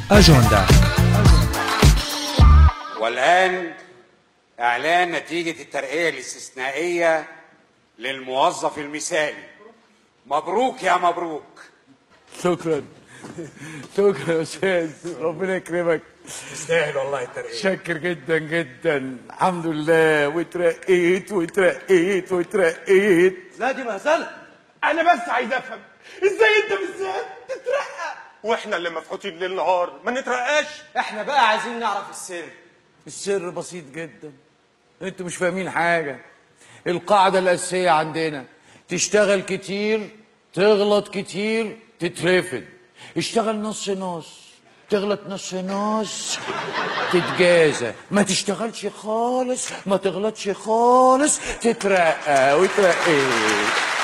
أجندة والآن إعلان نتيجة الترقية الاستثنائية للموظف المثالي مبروك يا مبروك شكرا شكرا يا استاذ ربنا يكرمك تستاهل والله الترقية شكر جدا جدا الحمد لله واترقيت واترقيت واترقيت لا دي مهزله انا بس عايز افهم ازاي انت بالذات تترقى واحنا اللي مفحوطين ليل نهار ما نترقاش احنا بقى عايزين نعرف السر السر بسيط جدا انتوا مش فاهمين حاجة القاعدة الأساسية عندنا تشتغل كتير تغلط كتير تترفد اشتغل نص نص تغلط نص نص تتجازى ما تشتغلش خالص ما تغلطش خالص تترقى وترقيت